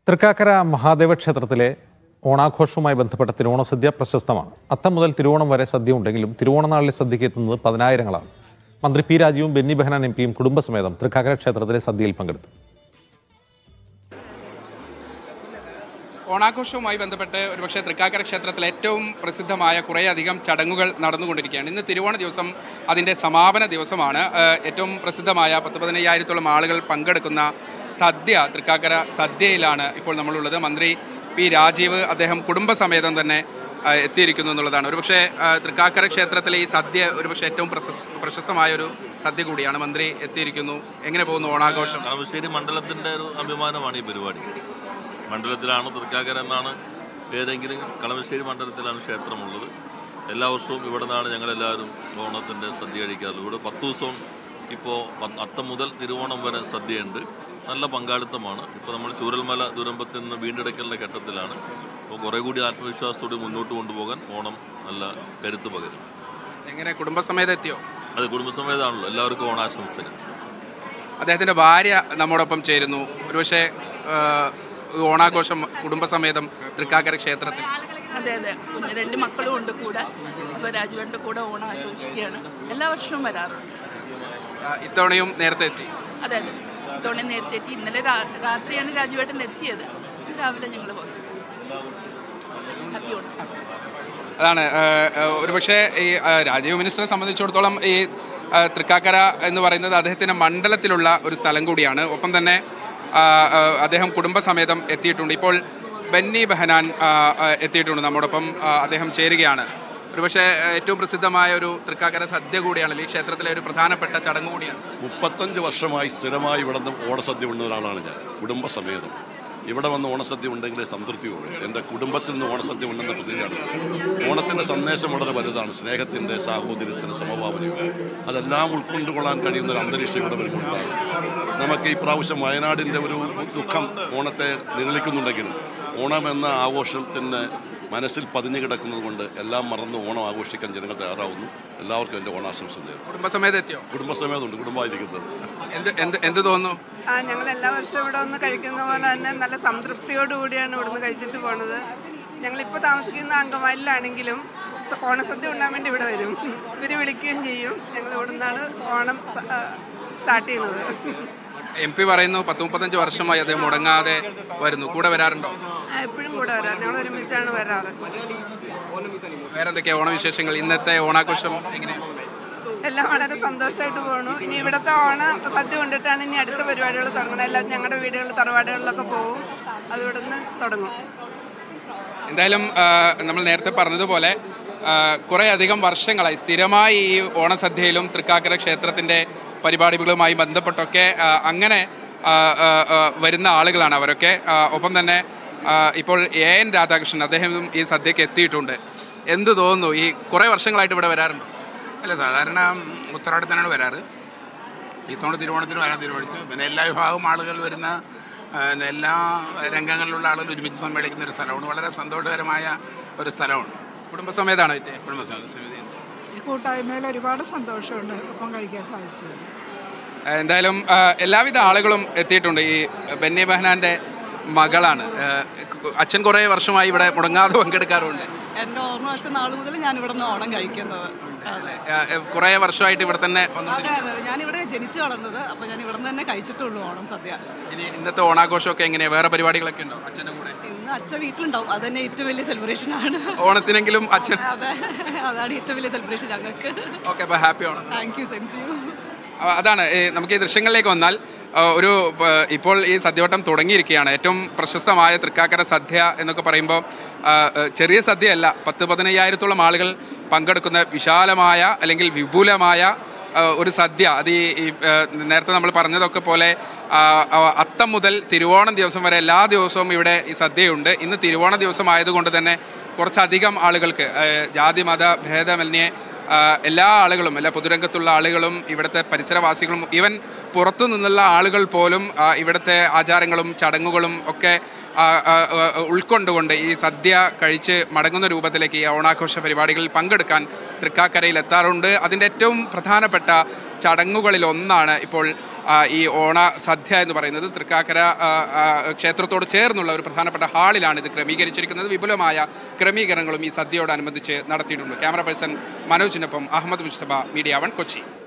തൃക്കാക്കര മഹാദേവ ക്ഷേത്രത്തിലെ ഓണാഘോഷവുമായി ബന്ധപ്പെട്ട തിരുവോണസദ്യ പ്രശസ്തമാണ് അത്തം മുതൽ തിരുവോണം വരെ സദ്യ ഉണ്ടെങ്കിലും തിരുവോണനാളിലെ സദ്യയ്ക്ക് എത്തുന്നത് പതിനായിരങ്ങളാണ് മന്ത്രി പി രാജീവും ബെന്നി ബെഹനാൻ എം പിയും കുടുംബസമേതം തൃക്കാക്കര ക്ഷേത്രത്തിലെ സദ്യയിൽ പങ്കെടുത്തു ഓണാഘോഷവുമായി ബന്ധപ്പെട്ട് ഒരുപക്ഷെ തൃക്കാക്കര ക്ഷേത്രത്തിൽ ഏറ്റവും പ്രസിദ്ധമായ കുറേയധികം ചടങ്ങുകൾ നടന്നുകൊണ്ടിരിക്കുകയാണ് ഇന്ന് തിരുവോണ ദിവസം അതിൻ്റെ സമാപന ദിവസമാണ് ഏഹ് ഏറ്റവും പ്രസിദ്ധമായ പത്ത് പതിനയ്യായിരത്തോളം ആളുകൾ പങ്കെടുക്കുന്ന സദ്യ തൃക്കാക്കര സദ്യയിലാണ് ഇപ്പോൾ നമ്മളുള്ളത് മന്ത്രി പി രാജീവ് അദ്ദേഹം കുടുംബസമേതം തന്നെ ഏഹ് എത്തിയിരിക്കുന്നു എന്നുള്ളതാണ് ഒരുപക്ഷെ ഏഹ് തൃക്കാക്കര ക്ഷേത്രത്തിലെ ഈ സദ്യ ഒരുപക്ഷെ ഏറ്റവും പ്രശസ് പ്രശസ്തമായ ഒരു സദ്യ കൂടിയാണ് മന്ത്രി എത്തിയിരിക്കുന്നു എങ്ങനെ പോകുന്നു ഓണാഘോഷം കളമശ്ശേരി മണ്ഡലത്തിൻ്റെ ഒരു അഭിമാനമാണ് ഈ പരിപാടി മണ്ഡലത്തിലാണ് തൃക്കാക്കര എന്നാണ് പേരെങ്കിലും കളമശ്ശേരി മണ്ഡലത്തിലാണ് ക്ഷേത്രമുള്ളത് എല്ലാ വർഷവും ഇവിടെ നിന്നാണ് ഞങ്ങളെല്ലാവരും ഓണത്തിൻ്റെ സദ്യ കഴിക്കാറുള്ളത് ഇവിടെ പത്ത് ദിവസവും ഇപ്പോൾ അത്തം മുതൽ തിരുവോണം വരെ സദ്യയുണ്ട് നല്ല പങ്കാളിത്തമാണ് ഇപ്പോൾ നമ്മൾ ചൂരൽമല ദുരന്തത്തിൽ നിന്ന് വീണ്ടെടുക്കലിൻ്റെ ഘട്ടത്തിലാണ് അപ്പോൾ കുറേ കൂടി ആത്മവിശ്വാസത്തോടെ മുന്നോട്ട് കൊണ്ടുപോകാൻ ഓണം നല്ല കരുത്ത് പകരും എങ്ങനെ കുടുംബസമേതം എത്തിയോ അത് കുടുംബസമേതമാണല്ലോ എല്ലാവർക്കും ഓണാശംസകൾ അദ്ദേഹത്തിൻ്റെ ഭാര്യ നമ്മോടൊപ്പം ചേരുന്നു ഒരുപക്ഷെ ആ, ഓണാഘോഷം കുടുംബസമേതം തൃക്കാക്കര ക്ഷേത്രത്തിൽ അതെ അതെ കുഞ്ഞ് രണ്ട് മക്കളും ഉണ്ട് കൂടെ അപ്പോൾ രാജുവേട്ടൻ്റെ കൂടെ ഓണം ആഘോഷിക്കുകയാണ് എല്ലാ വർഷവും വരാറുണ്ട് ആ, ഇത്തവണയും നേരത്തെ എത്തി അതെ അതെ ഇത്തവണ നേരത്തെ എത്തി ഇന്നലെ രാ- രാത്രിയാണ് രാജുവേട്ടൻ എത്തിയത് ഇന്ന് രാവിലെ ഞങ്ങൾ വന്നു ഹാപ്പി ഓണം അതാണ് ആ, ആ, ഒരുപക്ഷെ ഈ ആ, രാജീവ് മിനിസ്റ്ററെ സംബന്ധിച്ചിടത്തോളം ഈ ആ, തൃക്കാക്കര എന്ന് പറയുന്നത് അദ്ദേഹത്തിൻ്റെ മണ്ഡലത്തിലുള്ള ഒരു സ്ഥലം കൂടിയാണ് ഒപ്പം തന്നെ ആ, ആ, അദ്ദേഹം കുടുംബസമേതം എത്തിയിട്ടുണ്ട് ഇപ്പോൾ ബെന്നി ബെഹനാൻ ആ, ആ, എത്തിയിട്ടുണ്ട് നമ്മോടൊപ്പം ആ, അദ്ദേഹം ചേരുകയാണ് ഒരുപക്ഷെ ആ, ഏറ്റവും പ്രസിദ്ധമായ ഒരു തൃക്കാക്കര സദ്യ കൂടിയാണ് ഈ ക്ഷേത്രത്തിലെ ഒരു പ്രധാനപ്പെട്ട ചടങ്ങ് കൂടിയാണ് മുപ്പത്തഞ്ച് വർഷമായി സ്ഥിരമായി ഇവിടെ നിന്ന് ഓണസദ്യ ഉണ്ണുന്ന ഒരാളാണ് ഞാൻ കുടുംബസമേതം ഇവിടെ വന്ന് ഓണസദ്യ ഉണ്ടെങ്കിലേ സംതൃപ്തിയുള്ളൂ എൻ്റെ കുടുംബത്തിൽ നിന്ന് ഓണസദ്യ ഉണ്ടെന്ന പ്രതീതിയാണ് ഓണത്തിൻ്റെ സന്ദേശം വളരെ വലുതാണ് സ്നേഹത്തിൻ്റെ സാഹോദര്യത്തിൻ്റെ സമഭാവനയും അതെല്ലാം ഉൾക്കൊണ്ടുകൊള്ളാൻ കഴിയുന്ന ഒരു അന്തരീക്ഷം ഇവിടെ വരുമ്പോഴാണ് നമുക്ക് ഈ പ്രാവശ്യം വയനാടിൻ്റെ ഒരു ദുഃഖം ഓണത്തെ നിഴലിക്കുന്നുണ്ടെങ്കിലും ഓണം എന്ന ആഘോഷത്തിന് മനസ്സിൽ പതിഞ്ഞു കിടക്കുന്നത് കൊണ്ട് എല്ലാം മറന്ന് ഓണം ആഘോഷിക്കാൻ ജനങ്ങൾ തയ്യാറാവുന്നു എല്ലാവർക്കും എൻ്റെ ഓണാശംസ നേരും കുടുംബസമേതം എത്തിയോ കുടുംബസമേതമുണ്ട് കുടുംബമായിരിക്കുന്നത് എന്ത് എന്ത് എന്ത് തോന്നുന്നു ആ ഞങ്ങൾ എല്ലാ വർഷവും ഇവിടെ വന്ന് കഴിക്കുന്ന പോലെ തന്നെ നല്ല സംതൃപ്തിയോടുകൂടിയാണ് ഇവിടുന്ന് കഴിച്ചിട്ട് പോണത് ഞങ്ങളിപ്പോൾ താമസിക്കുന്ന അങ്കമാലിലാണെങ്കിലും സ- ഓണസദ്യ ഉണ്ടാൻ വേണ്ടി ഇവിടെ വരും ഇവർ വിളിക്കുകയും ചെയ്യും ഞങ്ങൾ ഇവിടെ നിന്നാണ് ഓണം സ- ആ, സ്റ്റാർട്ട് ചെയ്യണത് എം പി പറയുന്നു പത്ത് മുപ്പത്തഞ്ച് വർഷമായി അദ്ദേഹം മുടങ്ങാതെ വരുന്നു കൂടെ വരാറുണ്ടോ ആ, എപ്പോഴും കൂടെ വരാറ് ഞങ്ങൾ ഒരുമിച്ചാണ് വരാറ് വേറെ എന്തൊക്കെയാ ഓണവിശേഷങ്ങൾ ഇന്നത്തെ ഓണാഘോഷം എങ്ങനെ എല്ലാം വളരെ സന്തോഷമായിട്ട് പോകണു ഇനി ഇവിടുത്തെ ഓണ സദ്യ കൊണ്ടിട്ടാണ് ഇനി അടുത്ത പരിപാടികൾ തുടങ്ങുന്നത് എല്ലാം ഞങ്ങളുടെ വീടുകളിൽ തറവാടുകളിലൊക്കെ പോകും അത് ഇവിടുന്ന് തുടങ്ങും എന്തായാലും ആ, നമ്മൾ നേരത്തെ പറഞ്ഞതുപോലെ ആ, കുറേ അധികം വർഷങ്ങളായി സ്ഥിരമായി ഈ ഓണസദ്യയിലും തൃക്കാക്കര ക്ഷേത്രത്തിൻ്റെ പരിപാടികളുമായി ബന്ധപ്പെട്ടൊക്കെ ആ, അങ്ങനെ ആ, ആ, ആ, വരുന്ന ആളുകളാണ് അവരൊക്കെ ആ, ഒപ്പം തന്നെ ആ, ഇപ്പോൾ എ എൻ രാധാകൃഷ്ണൻ അദ്ദേഹം ഈ സദ്യക്ക് എത്തിയിട്ടുണ്ട് എന്ത് തോന്നുന്നു ഈ കുറേ വർഷങ്ങളായിട്ട് ഇവിടെ വരാറുണ്ട് അല്ല സാധാരണ ഉത്തരാടത്തിനാണ് വരാറ് ഇത്തവണ തിരുവോണത്തിന് വരാൻ തീരുമാനിച്ചു പിന്നെ എല്ലാ വിഭാഗം ആളുകൾ വരുന്ന ആ, പിന്നെ എല്ലാ രംഗങ്ങളിലുള്ള ആളുകൾ ഒരുമിച്ച് സമ്മേളിക്കുന്ന ഒരു സ്ഥലമാണ് വളരെ സന്തോഷകരമായ ഒരു സ്ഥലമാണ് കുടുംബസമേതാണ് എത്തിയത് കുടുംബസമിതി സമിതി ഈ കൂട്ടായ്മയിൽ ഒരുപാട് സന്തോഷമുണ്ട് ഒപ്പം കഴിക്കാൻ സാധിച്ചത് എന്തായാലും ആ, എല്ലാവിധ ആളുകളും എത്തിയിട്ടുണ്ട് ഈ ബെന്നി ബെഹനാന്റെ മകളാണ് ആ, അച്ഛൻ കുറേ വർഷമായി ഇവിടെ മുടങ്ങാതെ പങ്കെടുക്കാറുണ്ട് എൻ്റെ ഓർമ്മ വെച്ച നാൾ മുതൽ ഞാൻ ഇവിടെ നിന്ന് ഓണം കഴിക്കുന്നത് അതെ ആ, കുറേ വർഷമായിട്ട് ഇവിടെ തന്നെ വന്നു അതെ അതെ ഞാൻ ഇവിടെ ജനിച്ചു വളർന്നത് അപ്പോൾ ഞാൻ ഇവിടെ നിന്ന് തന്നെ കഴിച്ചിട്ടുള്ളൂ ഓണം സദ്യ ഇനി ഇന്നത്തെ ഓണാഘോഷമൊക്കെ എങ്ങനെയാ വേറെ പരിപാടികളൊക്കെ ഉണ്ടോ അച്ഛൻ്റെ കൂടെ ഇന്ന് അച്ഛൻ വീട്ടിലുണ്ടാവും അത് തന്നെ ഏറ്റവും വലിയ സെലിബ്രേഷൻ ആണ് ഓണത്തിനെങ്കിലും അച്ഛൻ അതെ അതാണ് ഏറ്റവും വലിയ സെലിബ്രേഷൻ ഞങ്ങൾക്ക് ഓക്കെ അപ്പോൾ happy Onam thank you sent you ആ, അതാണ് ഈ നമുക്ക് ഈ ദൃശ്യങ്ങളിലേക്ക് വന്നാൽ ആ, ഒരു ആ, ഇപ്പോൾ ഈ സദ്യവട്ടം തുടങ്ങിയിരിക്കുകയാണ് ഏറ്റവും പ്രശസ്തമായ തൃക്കാക്കര സദ്യ എന്നൊക്കെ പറയുമ്പോൾ ആ, ആ, ചെറിയ സദ്യയല്ല പത്ത് പതിനയ്യായിരത്തോളം ആളുകൾ പങ്കെടുക്കുന്ന വിശാലമായ അല്ലെങ്കിൽ വിപുലമായ ആ, ഒരു സദ്യ അത് ഈ ഈ, ആ, നേരത്തെ നമ്മൾ പറഞ്ഞതൊക്കെ പോലെ ആ, ആ, അത്തം മുതൽ തിരുവോണം ദിവസം വരെ എല്ലാ ദിവസവും ഇവിടെ ഈ സദ്യയുണ്ട് ഇന്ന് തിരുവോണ ദിവസം ആയതുകൊണ്ട് തന്നെ കുറച്ചധികം ആളുകൾക്ക് ആ, ജാതി മത ഭേദമന്യേ ആ, എല്ലാ ആളുകളും എല്ലാ പൊതുരംഗത്തുള്ള ആളുകളും ഇവിടുത്തെ പരിസരവാസികളും ഈവൻ പുറത്തു നിന്നുള്ള ആളുകൾ പോലും ആ, ഇവിടുത്തെ ആചാരങ്ങളും ചടങ്ങുകളും ഒക്കെ ആ, ആ, ആ, ഉൾക്കൊണ്ടുകൊണ്ട് ഈ സദ്യ കഴിച്ച് മടങ്ങുന്ന രൂപത്തിലേക്ക് ഈ ഓണാഘോഷ പരിപാടികളിൽ പങ്കെടുക്കാൻ തൃക്കാക്കരയിൽ എത്താറുണ്ട് അതിൻ്റെ ഏറ്റവും പ്രധാനപ്പെട്ട ചടങ്ങുകളിൽ ഒന്നാണ് ഇപ്പോൾ ആ, ഈ ഓണ സദ്യ എന്ന് പറയുന്നത് തൃക്കാക്കര ആ, ആ, ക്ഷേത്രത്തോട് ചേർന്നുള്ള ഒരു പ്രധാനപ്പെട്ട ഹാളിലാണ് ഇത് ക്രമീകരിച്ചിരിക്കുന്നത് വിപുലമായ ക്രമീകരണങ്ങളും ഈ സദ്യയോടനുബന്ധിച്ച് നടത്തിയിട്ടുണ്ട് ക്യാമറ പേഴ്സൺ മനോജിനൊപ്പം അഹമ്മദ് മുസ്തഫ മീഡിയ വൺ കൊച്ചി